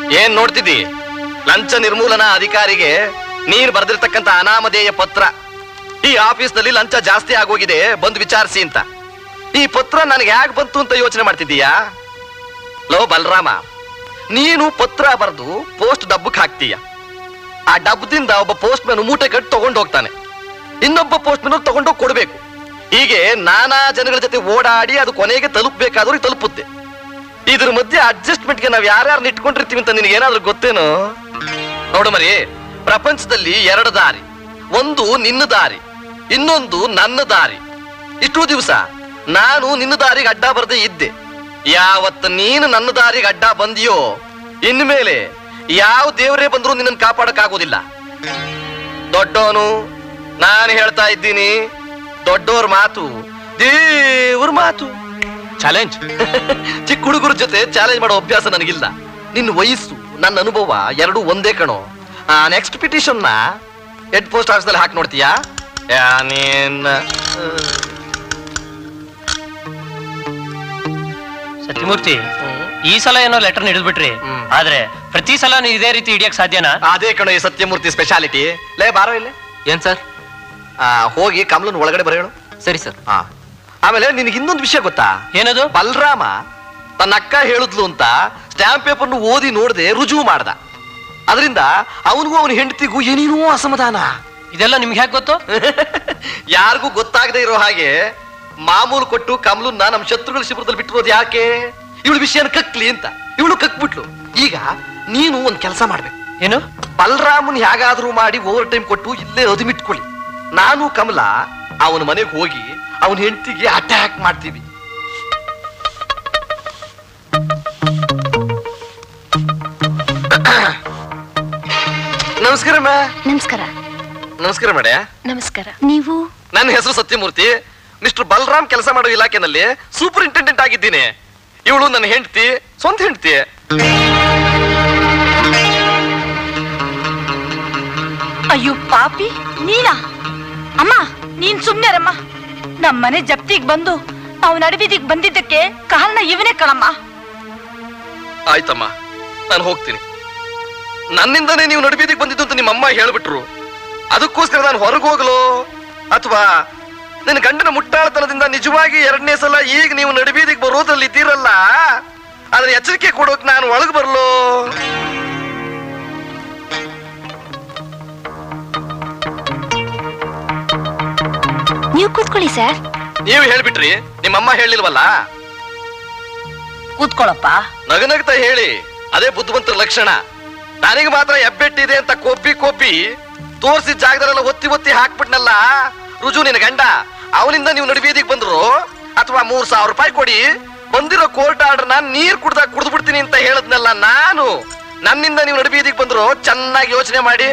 ಏನ್ ನೋಡ್ತಿದ್ದಿ ಲಂಚ ನಿರ್ಮೂಲನಾ ಅಧಿಕಾರಿಗೆ ನೀನ್ ಬರೆದಿರ್ತಕ್ಕಂತ ಅನಾಮಧೇಯ ಪತ್ರ ಈ ಆಫೀಸ್ನಲ್ಲಿ ಲಂಚ ಜಾಸ್ತಿ ಆಗೋಗಿದೆ ಬಂದು ವಿಚಾರಿಸಿ ಅಂತ ಈ ಪತ್ರ ನನಗೆ ಯಾಕೆ ಬಂತು ಅಂತ ಯೋಚನೆ ಮಾಡ್ತಿದ್ದೀಯಾ ಲೋ ಬಲರಾಮ ನೀನು ಪತ್ರ ಬರೆದು ಪೋಸ್ಟ್ ಡಬ್ಬಕ್ಕೆ ಹಾಕ್ತೀಯ ಆ ಡಬ್ಬದಿಂದ ಒಬ್ಬ ಪೋಸ್ಟ್ ಮ್ಯಾನ್ ಮೂಟೆ ಕಟ್ಟಿ ತಗೊಂಡು ಹೋಗ್ತಾನೆ ಇನ್ನೊಬ್ಬ ಪೋಸ್ಟ್ ಮ್ಯಾನ್ ತಗೊಂಡೋಗಿ ಕೊಡ್ಬೇಕು ಹೀಗೆ ನಾನಾ ಜನಗಳ ಜೊತೆ ಓಡಾಡಿ ಅದು ಕೊನೆಗೆ ತಲುಪಬೇಕಾದ್ರೂ ತಲುಪುತ್ತೆ ಇದ್ರ ಮಧ್ಯೆ ಅಡ್ಜಸ್ಟ್ಮೆಂಟ್ಗೆ ನಾವು ಯಾರ್ಯಾರನ್ನ ಇಟ್ಕೊಂಡಿರ್ತೀವಿ ಅಂತ ನಿನಗೆ ಏನಾದ್ರೂ ಗೊತ್ತೇನು ನೋಡು ಮರಿ ಪ್ರಪಂಚದಲ್ಲಿ ಎರಡು ದಾರಿ ಒಂದು ನಿನ್ನ ದಾರಿ ಇನ್ನೊಂದು ನನ್ನ ದಾರಿ ಇಷ್ಟು ದಿವಸ ನಾನು ನಿನ್ನ ದಾರಿಗೆ ಅಡ್ಡ ಬರದೇ ಇದ್ದೆ ಯಾವತ್ತು ನೀನು ನನ್ನ ದಾರಿಗೆ ಅಡ್ಡ ಬಂದಿಯೋ ಇನ್ಮೇಲೆ ಯಾವ ದೇವರೇ ಬಂದರೂ ನಿನ್ನನ್ನು ಕಾಪಾಡಕ್ಕಾಗೋದಿಲ್ಲ ದೊಡ್ಡವನು ನಾನು ಹೇಳ್ತಾ ಇದ್ದೀನಿ ದೊಡ್ಡೋರ್ ಮಾತು ದೇವ್ರ ಮಾತು ಚಾಲೆಂಜ್ ಚಿಕ್ಕ ಹುಡುಗರ ಜೊತೆ ಚಾಲೆಂಜ್ ಮಾಡೋ ಅಭ್ಯಾಸ ನನಗಿಲ್ಲ ನಿನ್ನ ವಯಸ್ಸು ನನ್ನ ಅನುಭವ ಎರಡು ಒಂದೇ ಕಣೋ ನೆಕ್ಸ್ಟ್ ಪಿಟಿಷನ್ ನ ಹೆಡ್ ಪೋಸ್ಟ್ ಆಫೀಸ್ ನಲ್ಲಿ ಹಾಕಿ ನೋಡ್ತೀಯಾ ಯಾ, ನೀನ್ ಸತ್ಯಮೂರ್ತಿ ಈ ಸಲ ಏನೋ ಲೆಟರ್ ಹಿಡಿದ್ಬಿಟ್ರಿ ಹ್ಮ್. ಆದ್ರೆ ಪ್ರತಿ ಸಲ ನೀವು ಇದೇ ರೀತಿ ಹಿಡಿಯಕ್ ಸಾಧ್ಯನಾ ಅದೇ ಕಣೋ ಈ ಸತ್ಯಮೂರ್ತಿ ಸ್ಪೆಷಾಲಿಟಿ ಲೇ ಬಾರೋ ಇಲ್ಲಿ ಏನ್ ಸರ್ ಆ, ಹೋಗಿ ಕಮಲನ್ ಒಳಗಡೆ ಬರೆಯೋಣ ಸರಿ ಸರ್ ಹಾ ಆಮೇಲೆ ನಿನಗೆ ಇನ್ನೊಂದು ವಿಷಯ ಗೊತ್ತಾ ಏನದು ಬಲರಾಮ ತನ್ನ ಅಕ್ಕ ಹೇಳಿದ್ಲು ಅಂತ ಸ್ಟಾಂಪ್ ಪೇಪರ್ ಓದಿ ನೋಡದೆ ರುಜುವು ಮಾಡ್ದ ಅದರಿಂದ ಅವನಿಗೂ ಅವನ ಹೆಂಡತಿಗೂ ಏನೇನೋ ಅಸಮಾಧಾನ ಇದೆಲ್ಲ ನಿಮ್ಗೆ ಯಾಕೆ ಗೊತ್ತು ಯಾರಿಗೂ ಗೊತ್ತಾಗದೆ ಇರೋ ಹಾಗೆ ಮಾಮೂಲು ಕೊಟ್ಟು ಕಮಲನ್ನ ನಮ್ಮ ಶತ್ರುಗಳ ಶಿಬಿರದಲ್ಲಿ ಬಿಟ್ಟಿರೋದು ಯಾಕೆ ಇವಳು ವಿಷಯನ ಕಕ್ಲಿ ಅಂತ ಇವಳು ಕಕ್ಬಿಟ್ಲು ಈಗ ನೀನು ಒಂದ್ ಕೆಲಸ ಮಾಡ್ಬೇಕು ಏನು ಬಲರಾಮನ್ ಹೇಗಾದ್ರೂ ಮಾಡಿ ಓವರ್ ಟೈಮ್ ಕೊಟ್ಟು ಇಲ್ಲೇ ಅದುಮಿಟ್ಕೊಳ್ಳಿ ನಾನು ಕಮಲ ಅವನ ಮನೆಗೆ ಹೋಗಿ ಅವನ ಹೆಂಡತಿಗೆ ಅಟ್ಯಾಕ್ ಮಾಡ್ತೀವಿ ನಮಸ್ಕಾರ ಮಾ ನಮಸ್ಕಾರ ನಮಸ್ಕಾರ ಮೇಡ ನಮಸ್ಕಾರ ನೀವು ನನ್ನ ಹೆಸರು ಸತ್ಯಮೂರ್ತಿ ಮಿಸ್ಟರ್ ಬಲರಾಮ್ ಕೆಲಸ ಮಾಡೋ ಇಲಾಖೆನಲ್ಲಿ ಸೂಪರಿಂಟೆಂಡೆಂಟ್ ಆಗಿದ್ದೀನಿ ಇವಳು ನನ್ನ ಹೆಂಡತಿ ಸ್ವಂತ ಹೆಂಡತಿ ಅಯ್ಯೋ ಪಾಪಿ ನೀನಾ ಅಮ್ಮ ನೀನ್ ಸುಮ್ನೆರಮ್ಮ ನಮ್ಮನೆ ಜಪ್ತಿಗ್ ಬಂದು ನಾವು ನಡುಬೀದಿಗ್ ಬಂದಿದ್ದಕ್ಕೆ ಕಾರಣ ಇವನೇ ಕಣಮ್ಮ ಆಯ್ತಮ್ಮ ನಾನು ಹೋಗ್ತೀನಿ ನನ್ನಿಂದನೇ ನೀವು ನಡುಬೀದಿಗೆ ಬಂದಿದ್ದು ಅಂತ ನಿಮ್ಮ ಅಮ್ಮ ಹೇಳ್ಬಿಟ್ರು ಅದಕ್ಕೋಸ್ಕರ ನಾನು ಹೊರಗೆ ಹೋಗಲು ಅಥವಾ ನಿನ್ನ ಗಂಡನ ಮುಟ್ಟಾಳತನದಿಂದ ನಿಜವಾಗಿ ಎರಡನೇ ಸಲ ಈಗ ನೀವು ನಡುಬೀದಿಗೆ ಬರೋದ್ರಲ್ಲಿ ಇದ್ದೀರಲ್ಲ ಆದ್ರೆ ಎಚ್ಚರಿಕೆ ಕೊಡೋಕ್ ನಾನು ಒಳಗೆ ಬರಲು ನೀವು ಕೂತ್ಕೊಳ್ಳಿ ಸರ್ ನೀವು ಹೇಳ್ಬಿಟ್ರಿ ನಿಮ್ಮಮ್ಮ ಹೇಳಿಲ್ವಲ್ಲ ಕೂತ್ಕೊಳಪ್ಪ ನಗನಗ್ತಾ ಹೇಳಿ ಅದೇ ಬುದ್ಧಿವಂತರ ಲಕ್ಷಣ ನನಗೆ ಮಾತ್ರ ಎಬ್ಬೆಟ್ಟಿದೆ ಅಂತ ಕೊಬ್ಬಿ ಕೊಬ್ಬಿ ತೋರಿಸಿದ ಜಾಗದಲ್ಲೆಲ್ಲ ಒತ್ತಿ ಒತ್ತಿ ಹಾಕ್ಬಿಟ್ನಲ್ಲ ರುಜು ನಿನ್ನ ಗಂಡ ಅವನಿಂದ ನೀವು ನಡುಬೀದಿಗೆ ಬಂದ್ರು ಅಥವಾ ಮೂರ್ ಸಾವಿರ ರೂಪಾಯಿ ಕೊಡಿ ಬಂದಿರೋ ಕೋರ್ಟ್ ಆರ್ಡರ್ನ ನೀರ್ ಕುಡ್ದಾಗ ಕುಡ್ದು ಬಿಡ್ತೀನಿ ಅಂತ ಹೇಳದ್ನಲ್ಲ ನಾನು ನನ್ನಿಂದ ನೀವು ನಡುಬೀದಿಗೆ ಬಂದ್ರು ಚೆನ್ನಾಗಿ ಯೋಚನೆ ಮಾಡಿ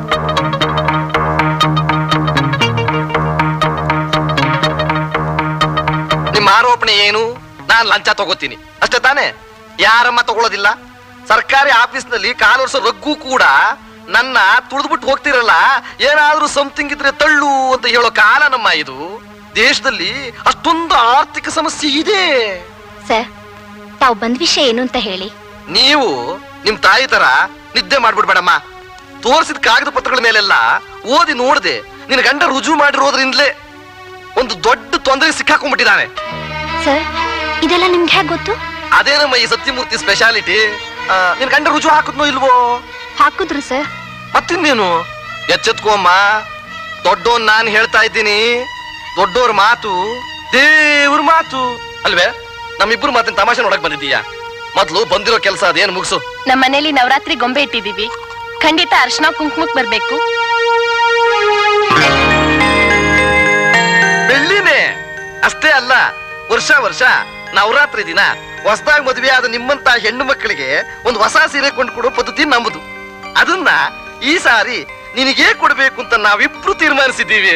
ನಿಮ್ಮ ಆರೋಪಣೆ ಏನು ನಾನು ಲಂಚ ತಗೋತೀನಿ ಅಷ್ಟೇ ತಾನೇ ಯಾರಮ್ಮ ತಗೊಳ್ಳೋದಿಲ್ಲ ಸರ್ಕಾರಿ ಆಫೀಸ್ನಲ್ಲಿ ಕಾಲುವರ್ಷ ರಗ್ಗು ಕೂಡ ನನ್ನ ತುಳಿದ್ಬಿಟ್ಟು ಹೋಗ್ತಿರಲ್ಲ ಏನಾದ್ರೂ ಸಮಥಿಂಗ್ ಇದ್ರೆ ತಳ್ಳು ಅಂತ ಹೇಳೋ ಕಾಲ ನಮ್ಮ ಇದು ದೇಶದಲ್ಲಿ ಅಷ್ಟೊಂದು ಆರ್ಥಿಕ ಸಮಸ್ಯೆ ಇದೆ ಸರ್ ತಾವು ಬಂದ ವಿಷಯ ಏನು ಅಂತ ಹೇಳಿ ನೀವು ನಿಮ್ ತಾಯಿ ತರ ನಿದ್ದೆ ಮಾಡ್ಬಿಡ್ಬೇಡಮ್ಮ ತೋರಿಸಿದ ಕಾಗದ ಪತ್ರಗಳ ಮೇಲೆಲ್ಲ ಓದಿ ನೋಡ್ದೆ ನಿನ್ನ ಗಂಡ ರುಜು ಮಾಡಿರೋದ್ರಿಂದಲೇ ಒಂದು ದೊಡ್ಡ ತೊಂದರೆ ಸಿಕ್ಕಾಕೊಂಡ್ಬಿಟ್ಟಿದ್ದಾನೆ ಸರ್ ಇದೆಲ್ಲ ನಿಮ್ಗೆ ಹೇಗೆ ಗೊತ್ತು ಅದೇನಮ್ಮ ಈ ಸತ್ಯಮೂರ್ತಿ ಸ್ಪೆಷಾಲಿಟಿ ನಿನ್ ಗಂಡ ರುಜು ಹಾಕುದ್ನೋ ಇಲ್ವೋ ಹಾಕಿದ್ರು ಸರ್ ಮತ್ತಿನ್ನೇನು ಎಚ್ಚೆತ್ಕೋಮ್ಮ ದೊಡ್ಡೋನ್ ನಾನು ಹೇಳ್ತಾ ಇದ್ದೀನಿ ದೊಡ್ಡೋರ್ ಮಾತು ದೇವ್ರ ಮಾತು ಅಲ್ವೇ ನಮ್ಮಿಬ್ರು ಮಾತಿನ ತಮಾಷೆ ನೋಡಕ್ ಬಂದಿದ್ದೀಯಾ ಮೊದ್ಲು ಬಂದಿರೋ ಕೆಲಸ ಅದೇನು ಮುಗಿಸು ನಮ್ಮ ಮನೇಲಿ ನವರಾತ್ರಿ ಗೊಂಬೆ ಇಟ್ಟಿದೀವಿ ಖಂಡಿತ ಅರ್ಶನ ಕುಂಕುಮಕ್ ಬರ್ಬೇಕು ಬೆಳ್ಳಿನೇ ಅಷ್ಟೇ ಅಲ್ಲ ವರ್ಷ ವರ್ಷ ನವರಾತ್ರಿ ದಿನ ಹೊಸದಾಗಿ ಮದುವೆ ಆದ ನಿಮ್ಮಂತ ಹೆಣ್ಣು ಮಕ್ಕಳಿಗೆ ಒಂದು ಹೊಸ ಸೀರೆ ಕೊಂಡು ಕೊಡೋ ಪದ್ಧತಿ ನಮ್ಮದು ಅದನ್ನ ಈ ಸಾರಿ ನಿನಗೇ ಕೊಡ್ಬೇಕು ಅಂತ ನಾವಿಬ್ರು ತೀರ್ಮಾನಿಸಿದ್ದೀವಿ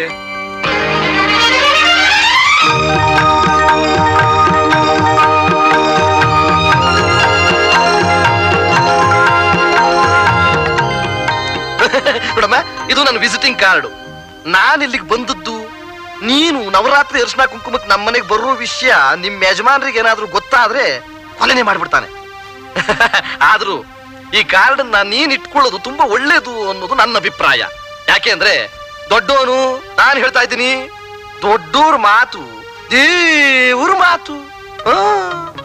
ನೋಡಮ್ಮ ಇದು ನನ್ನ ವಿಸಿಟಿಂಗ್ ಕಾರ್ಡ್ ನಾನು ಇಲ್ಲಿಗೆ ಬಂದದ್ದು ನೀನು ನವರಾತ್ರಿ ಅರ್ಶನ ಕುಂಕುಮಕ್ಕೆ ನಮ್ಮನೆಗೆ ಬರೋ ವಿಷಯ ನಿಮ್ಮ ಯಜಮಾನ್ರಿಗೆ ಏನಾದ್ರೂ ಗೊತ್ತಾದ್ರೆ ಕೊಲೆನೆ ಮಾಡ್ಬಿಡ್ತಾನೆ ಆದ್ರೂ ಈ ಕಾರ್ಡನ್ನ ನೀನ್ ಇಟ್ಕೊಳ್ಳೋದು ತುಂಬಾ ಒಳ್ಳೇದು ಅನ್ನೋದು ನನ್ನ ಅಭಿಪ್ರಾಯ ಯಾಕೆಂದ್ರೆ ದೊಡ್ಡೋನು ನಾನು ಹೇಳ್ತಾ ಇದ್ದೀನಿ ದೊಡ್ಡೋರ್ ಮಾತು ದೇವ್ರ ಮಾತು ಆ.